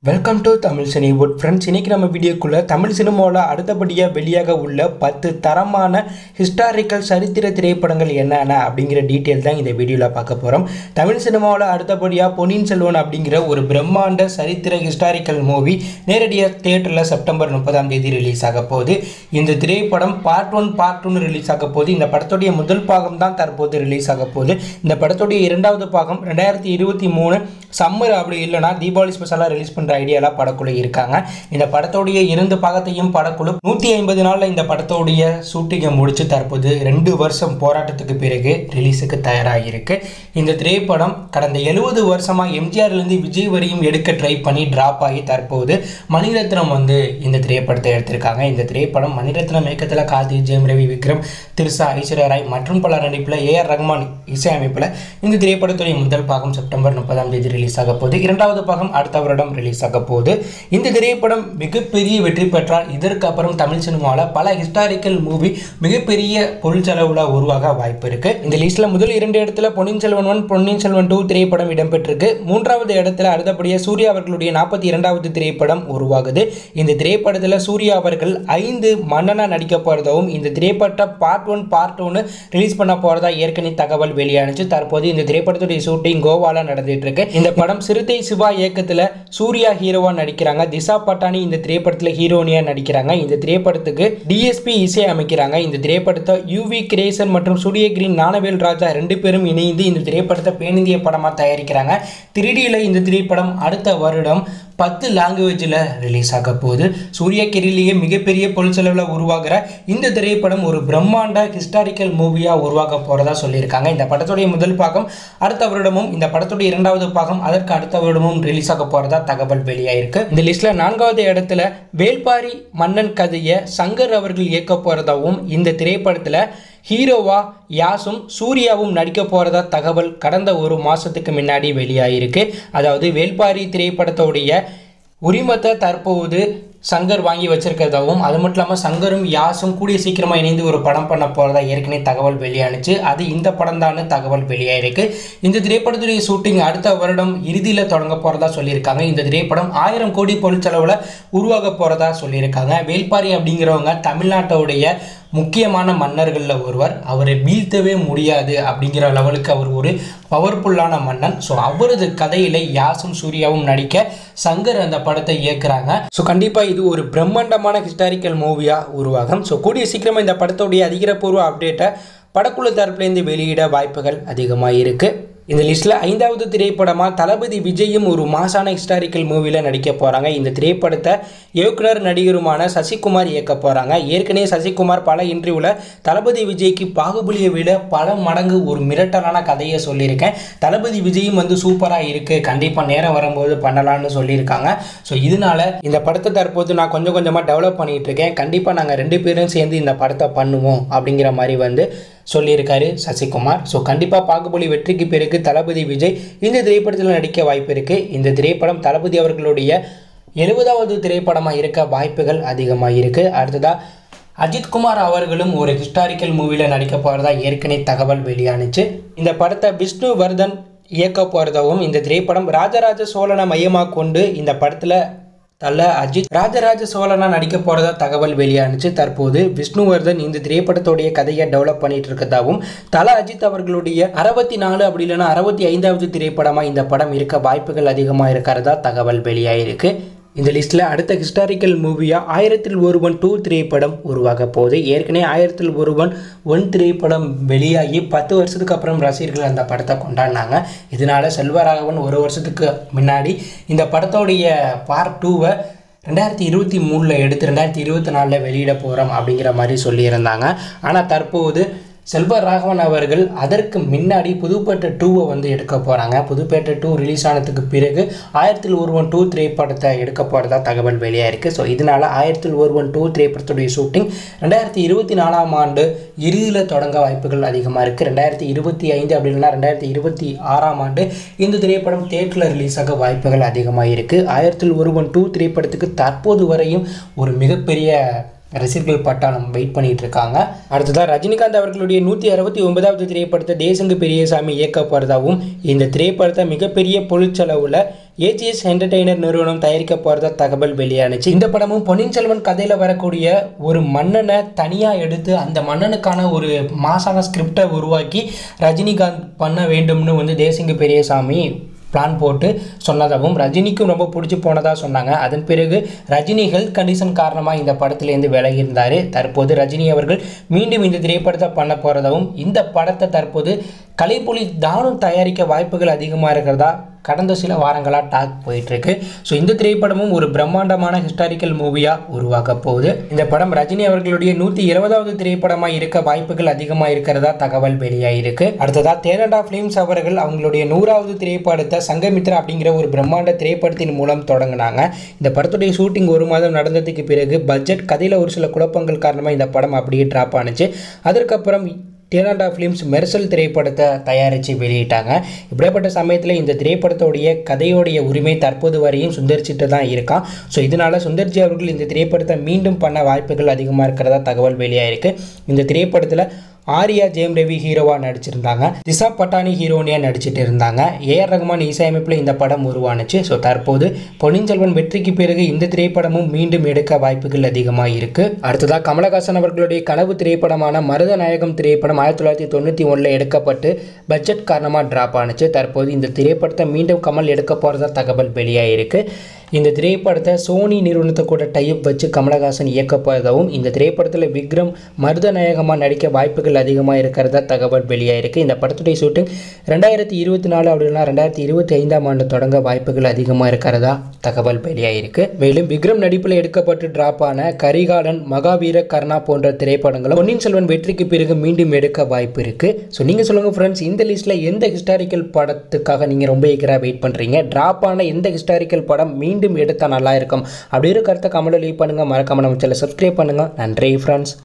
welcome to Tamil Cinewood friends இன்றைக்கி நம்ம வீடியோக்குள்ளே தமிழ் சினிமாவில் அடுத்தபடியாக வெளியாக உள்ள பத்து தரமான ஹிஸ்டாரிக்கல் சரித்திர திரைப்படங்கள் என்னென்ன அப்படிங்கிற டீட்டெயில் தான் இந்த வீடியோவில் பார்க்க போகிறோம் தமிழ் சினிமாவில் அடுத்தபடியாக பொன்னியின் செல்வன் அப்படிங்கிற ஒரு பிரம்மாண்ட சரித்திர ஹிஸ்டாரிக்கல் மூவி நேரடியாக தியேட்டரில் செப்டம்பர் முப்பதாம் தேதி ரிலீஸ் ஆக போகுது இந்த திரைப்படம் பார்ட் ஒன் பார்ட் டூன்னு ரிலீஸ் ஆக போகுது இந்த படத்துடைய முதல் பாகம் தான் தற்போது ரிலீஸ் ஆக போகுது இந்த படத்துடைய இரண்டாவது பாகம் ரெண்டாயிரத்தி இருபத்தி மூணு சம்மர் அப்படி இல்லைனா தீபாவளி ஸ்பெஷலாக ரிலீஸ் பண்ணுற ஐடியாலாம் படக்குழு இருக்காங்க இந்த படத்தோடைய இரண்டு பாகத்தையும் படக்குழு நூற்றி ஐம்பது நாளில் இந்த படத்தோடைய ஷூட்டிங்கை முடித்து தற்போது ரெண்டு வருஷம் போராட்டத்துக்கு பிறகு ரிலீஸுக்கு தயாராக இருக்கு இந்த திரைப்படம் கடந்த எழுபது வருஷமாக எம்ஜிஆர்லேருந்து விஜய் வரையும் எடுக்க ட்ரை பண்ணி ட்ராப் ஆகி தற்போது மணிரத்னம் வந்து இந்த திரைப்படத்தை எடுத்திருக்காங்க இந்த திரைப்படம் மணிரத்னம் இயக்கத்தில் கார்த்தி ஜெயம் ரவி விக்ரம் திருசா ஐஸ்வர்யா ராய் மற்றும் பல நடிப்பில் ஏஆர் ரஹ்மான் இசையமைப்பில் இந்த திரைப்படத்துடைய முதல் பாகம் செப்டம்பர் முப்பதாம் தேதி ரிலீஸ் ஆக போகுது இரண்டாவது பாகம் அடுத்த வருடம் ரிலீஸ் ஆக போகுது இந்த திரைப்படம் மிகப்பெரிய வெற்றி பெற்றால் இதற்கு அப்புறம் தமிழ் சினிமாவில் பல ஹிஸ்டாரிக்கல் மூவி மிகப்பெரிய பொருட்செலவில் உருவாக வாய்ப்பு இருக்கு இந்த லிஸ்ட்ல முதல் இரண்டு இடத்துல பொன்னியின் செல்வன் ஒன் பொன்னியின் செல்வன் டூ திரைப்படம் இடம்பெற்றிருக்கு மூன்றாவது இடத்துல அடுத்தபடியாக சூர்யா அவர்களுடைய நாற்பத்தி இரண்டாவது திரைப்படம் உருவாகுது இந்த திரைப்படத்தில் சூர்யா அவர்கள் ஐந்து மன்னனா நடிக்க போறதாவும் இந்த திரைப்பட பார்ட் ஒன் பார்ட் ஒன்று ரிலீஸ் பண்ண போறதா ஏற்கனவே தகவல் வெளியானுச்சு தற்போது இந்த திரைப்படத்துடைய ஷூட்டிங் கோவால நடந்துட்டு இருக்கு இந்த படம் சிறுத்தை சிவா இயக்கத்தில் சூர்யா ஹீரோவா நடிக்கிறாங்க திசா பட்டானி இந்த திரைப்படத்தில் ஹீரோனியா நடிக்கிறாங்க இந்த திரைப்படத்துக்கு டிஎஸ்பி இசை அமைக்கிறாங்க இந்த திரைப்படத்தை யூவி கிரேசன் மற்றும் சூரிய கிரீன் ஞானவேல் ராஜா ரெண்டு பேரும் இணைந்து இந்த திரைப்படத்தை பேனிந்திய படமாக தயாரிக்கிறாங்க திருடியில் இந்த திரைப்படம் அடுத்த வருடம் பத்து லாங்குவேஜில் ரிலீஸ் ஆக போகுது சூர்யா கிரிலேயே மிகப்பெரிய பொருட்செலவில் உருவாகிற இந்த திரைப்படம் ஒரு பிரம்மாண்ட ஹிஸ்டாரிக்கல் மூவியாக உருவாக போகிறதா சொல்லியிருக்காங்க இந்த படத்துடைய முதல் பாகம் அடுத்த வருடமும் இந்த படத்துடைய இரண்டாவது பாகம் அதற்கு அடுத்த வருடமும் ரிலீஸ் ஆக போகிறதா தகவல் வெளியாயிருக்கு இந்த லிஸ்ட்டில் நான்காவது இடத்துல வேல்பாரி மன்னன் கதையை சங்கர் அவர்கள் இயக்க போகிறதாவும் இந்த திரைப்படத்தில் ஹீரோவா யாசும் சூர்யாவும் நடிக்க போகிறதா தகவல் கடந்த ஒரு மாதத்துக்கு முன்னாடி வெளியாகிருக்கு அதாவது வேல்பாரி திரைப்படத்தோடைய உரிமத்தை தற்போது சங்கர் வாங்கி வச்சிருக்கிறதாவும் அது மட்டும் இல்லாமல் சங்கரும் யாசும் கூடிய சீக்கிரமாக இணைந்து ஒரு படம் பண்ண போகிறதா ஏற்கனவே தகவல் வெளியானுச்சு அது இந்த படம் தான் தகவல் வெளியாயிருக்கு இந்த திரைப்படத்துடைய ஷூட்டிங் அடுத்த வருடம் இறுதியில் தொடங்க போகிறதா சொல்லியிருக்காங்க இந்த திரைப்படம் ஆயிரம் கோடி பொருட்செலவில் உருவாக போகிறதா சொல்லியிருக்காங்க வேல்பாரி அப்படிங்கிறவங்க தமிழ்நாட்டோடைய முக்கியமான மன்னர்களில் ஒருவர் அவரை வீழ்த்தவே முடியாது அப்படிங்கிற லெவலுக்கு அவர் ஒரு பவர்ஃபுல்லான மன்னன் ஸோ அவரது கதையில் யாசும் சூர்யாவும் நடிக்க சங்கர் அந்த படத்தை இயக்குறாங்க ஸோ கண்டிப்பாக இது ஒரு பிரம்மாண்டமான ஹிஸ்டாரிக்கல் மூவியாக உருவாகும் ஸோ கூடிய சீக்கிரமாக இந்த படத்தோடைய அதிகாரப்பூர்வ அப்டேட்டை படக்குழு தரப்புலேருந்து வெளியிட வாய்ப்புகள் அதிகமாக இருக்குது இந்த லிஸ்ட்டில் ஐந்தாவது திரைப்படமாக தளபதி விஜயும் ஒரு மாசான ஹிஸ்டாரிக்கல் மூவியில் நடிக்க போகிறாங்க இந்த திரைப்படத்தை இயக்குனர் நடிகருமான சசிகுமார் இயக்க போகிறாங்க ஏற்கனவே சசிகுமார் பல இன்டர்வியூவில் தளபதி விஜய்க்கு பாகுபலியை விட பல மடங்கு ஒரு மிரட்டலான கதையை சொல்லியிருக்கேன் தளபதி விஜயும் வந்து சூப்பராக இருக்குது கண்டிப்பாக நேரம் வரும்போது பண்ணலான்னு சொல்லியிருக்காங்க ஸோ இதனால இந்த படத்தை தற்போது நான் கொஞ்சம் கொஞ்சமாக டெவலப் பண்ணிகிட்டு இருக்கேன் கண்டிப்பாக நாங்கள் ரெண்டு பேரும் சேர்ந்து இந்த படத்தை பண்ணுவோம் அப்படிங்கிற மாதிரி வந்து சொல்லியிருக்காரு சசிகுமார் ஸோ கண்டிப்பாக பாகுபலி வெற்றிக்கு பிறகு தளபதி விஜய் இந்த திரைப்படத்தில் நடிக்க வாய்ப்பு இருக்குது இந்த திரைப்படம் தளபதி அவர்களுடைய எழுபதாவது திரைப்படமாக இருக்க வாய்ப்புகள் அதிகமாக இருக்குது அடுத்ததாக அஜித்குமார் அவர்களும் ஒரு ஹிஸ்டாரிக்கல் மூவியில் நடிக்க போகிறதா ஏற்கனவே தகவல் வெளியானுச்சு இந்த படத்தை விஷ்ணு வர்தன் இயக்க போகிறதாகவும் இந்த திரைப்படம் ராஜராஜ சோழனை மையமாக கொண்டு இந்த படத்தில் தல அஜித் ராஜராஜ சோழனா நடிக்க போகிறதா தகவல் வெளியானுச்சு தற்போது விஷ்ணுவர்தன் இந்த திரைப்படத்துடைய கதையை டெவலப் பண்ணிட்டு இருக்கதாகவும் தல அஜித் அவர்களுடைய அறுபத்தி நாலு அப்படி இல்லைன்னா அறுபத்தி ஐந்தாவது திரைப்படமாக இந்த படம் இருக்க வாய்ப்புகள் அதிகமாக இருக்கிறதா தகவல் வெளியாயிருக்கு இந்த லிஸ்ட்டில் அடுத்த ஹிஸ்டாரிக்கல் மூவியாக ஆயிரத்தில் ஒருவன் டூ திரைப்படம் உருவாக போகுது ஏற்கனவே ஆயிரத்தில் ஒருவன் ஒன் திரைப்படம் வெளியாகி பத்து வருஷத்துக்கு அப்புறம் ரசிகர்கள் அந்த படத்தை கொண்டாடினாங்க இதனால் செல்வராகவன் ஒரு வருஷத்துக்கு முன்னாடி இந்த படத்தோடைய பார்ட் டூவை ரெண்டாயிரத்தி இருபத்தி மூணில் எடுத்து ரெண்டாயிரத்தி இருபத்தி நாலில் வெளியிட போகிறோம் அப்படிங்கிற மாதிரி சொல்லியிருந்தாங்க ஆனால் தற்போது செல்வ ராகவன் அவர்கள் அதற்கு முன்னாடி புதுப்பேட்டை டூவை வந்து எடுக்க போகிறாங்க புதுப்பேட்டை டூ ரிலீஸ் ஆனதுக்கு பிறகு ஆயிரத்தில் ஒருவன் டூ திரைப்படத்தை எடுக்க போகிறதா தகவல் வெளியாயிருக்கு ஸோ இதனால் ஆயிரத்தில் ஒருவன் டூ திரைப்படத்துடைய ஷூட்டிங் ரெண்டாயிரத்தி இருபத்தி நாலாம் ஆண்டு இறுதியில் தொடங்க வாய்ப்புகள் அதிகமாக இருக்குது ரெண்டாயிரத்தி இருபத்தி ஐந்து அப்படி இல்லைன்னா ரெண்டாயிரத்தி இருபத்தி ஆறாம் ஆண்டு இந்த திரைப்படம் தேட்டரில் ரிலீஸ் ஆக வாய்ப்புகள் அதிகமாக இருக்குது ஆயிரத்தில் ஒருவன் டூ திரைப்படத்துக்கு தற்போது வரையும் ஒரு மிகப்பெரிய ரசிகர்கள் பட்டாளம் வெயிட் பண்ணிட்டு இருக்காங்க அடுத்ததாக ரஜினிகாந்த் அவர்களுடைய நூற்றி அறுபத்தி ஒன்பதாவது திரைப்படத்தை தேசங்கு பெரியசாமி இயக்க போகிறதாவும் இந்த திரைப்படத்தை மிகப்பெரிய பொருட்செலவில் ஏஜிஎஸ் என்டர்டெய்னர் நிறுவனம் தயாரிக்க போகிறதா தகவல் வெளியானுச்சு இந்த படமும் பொன்னியின் செல்வன் கதையில் வரக்கூடிய ஒரு மன்னனை தனியாக எடுத்து அந்த மன்னனுக்கான ஒரு மாசான ஸ்கிரிப்டை உருவாக்கி ரஜினிகாந்த் பண்ண வேண்டும்னு வந்து தேசிங்கு பெரியசாமி பிளான் போட்டு சொன்னதாகவும் ரஜினிக்கும் ரொம்ப பிடிச்சி போனதாக சொன்னாங்க அதன் பிறகு ரஜினி ஹெல்த் கண்டிஷன் காரணமாக இந்த படத்துலேருந்து விலகி இருந்தார் தற்போது ரஜினி அவர்கள் மீண்டும் இந்த திரைப்படத்தை பண்ண போகிறதாகவும் இந்த படத்தை தற்போது கலைப்புலி தானும் தயாரிக்க வாய்ப்புகள் அதிகமாக இருக்கிறதா கடந்த சில வாரங்களாக டாக் போயிட்டுருக்கு ஸோ இந்த திரைப்படமும் ஒரு பிரம்மாண்டமான ஹிஸ்டாரிக்கல் மூவியாக உருவாக்க போகுது இந்த படம் ரஜினி அவர்களுடைய நூற்றி இருபதாவது திரைப்படமாக இருக்க வாய்ப்புகள் அதிகமாக இருக்கிறதா தகவல் வெளியாகிருக்கு அடுத்ததாக தேனடா ஃபிலிம்ஸ் அவர்கள் அவங்களுடைய நூறாவது திரைப்படத்தை சங்கமித்ரா அப்படிங்கிற ஒரு பிரம்மாண்ட திரைப்படத்தின் மூலம் தொடங்கினாங்க இந்த படத்துடைய ஷூட்டிங் ஒரு மாதம் நடந்ததுக்கு பிறகு பட்ஜெட் கதையில் ஒரு சில குழப்பங்கள் காரணமாக இந்த படம் அப்படியே ட்ராப் ஆனுச்சு அதற்கப்புறம் டேனாண்டா ஃபிலிம்ஸ் மெர்சல் திரைப்படத்தை தயாரித்து வெளியிட்டாங்க இப்படிப்பட்ட சமயத்தில் இந்த திரைப்படத்தோடைய கதையோடைய உரிமை தற்போது வரையும் சுந்தர்ச்சிட்டு தான் இருக்கான் ஸோ இதனால் சுந்தர்ஜி அவர்கள் இந்த திரைப்படத்தை மீண்டும் பண்ண வாய்ப்புகள் அதிகமாக இருக்கிறதா தகவல் வெளியாயிருக்கு இந்த திரைப்படத்தில் ஆர்யா ஜெயம் ரவி ஹீரோவாக நடிச்சிருந்தாங்க திசா பட்டானி ஹீரோனியாக நடிச்சிட்டு இருந்தாங்க ஏஆர் ரகுமான் இசையமைப்பில் இந்த படம் உருவானுச்சு ஸோ தற்போது பொன்னியின் செல்வன் வெற்றிக்கு பிறகு இந்த திரைப்படமும் மீண்டும் எடுக்க வாய்ப்புகள் அதிகமாக இருக்குது அடுத்ததாக கமலஹாசன் அவர்களுடைய கனவு திரைப்படமான மருதநாயகம் திரைப்படம் ஆயிரத்தி தொள்ளாயிரத்தி தொண்ணூற்றி ஒன்றில் எடுக்கப்பட்டு பட்ஜெட் காரணமாக ட்ராப் ஆனுச்சு தற்போது இந்த திரைப்படத்தை மீண்டும் கமல் எடுக்க போகிறதா தகவல் வெளியாகிருக்கு இந்த திரைப்படத்தை சோனி நிறுவனத்தை கூட டைப் வச்சு கமலஹாசன் இயக்க போகிறதாகவும் இந்த திரைப்படத்தில் விக்ரம் மருதநாயகமாக நடிக்க வாய்ப்புகள் அதிகமாக இருக்கிறதா தகவல் வெளியாயிருக்கு இந்த படத்துடைய ஷூட்டிங் ரெண்டாயிரத்தி இருபத்தி நாலு அப்படின்னா ரெண்டாயிரத்தி இருபத்தி ஐந்தாம் ஆண்டு தொடங்க வாய்ப்புகள் அதிகமாக இருக்கிறதா தகவல் வெளியாயிருக்கு மேலும் விக்ரம் நடிப்பில் எடுக்கப்பட்டு டிராப் ஆன கரிகாலன் மகாவீர கர்ணா போன்ற திரைப்படங்களும் பொன்னியின் செல்வன் வெற்றிக்கு பிறகு மீண்டும் எடுக்க வாய்ப்பு இருக்கு ஸோ நீங்கள் சொல்லுங்கள் ஃப்ரெண்ட்ஸ் இந்த லிஸ்ட்டில் எந்த ஹிஸ்டாரிக்கல் படத்துக்காக நீங்கள் ரொம்ப ஈகராக வெயிட் பண்ணுறீங்க டிராப் ஆன எந்த ஹிஸ்டாரிக்கல் படம் மீண்டும் எடுத்தால் நல்லா இருக்கும் அப்படி ஒரு கருத்தை கமெண்ட் லீவ் பண்ணுங்கள் மறக்காம நம்ம சேனலை சப்ஸ்கிரைப் பண்ணுங்கள் நன்றி ஃப்ரெண்ட்ஸ்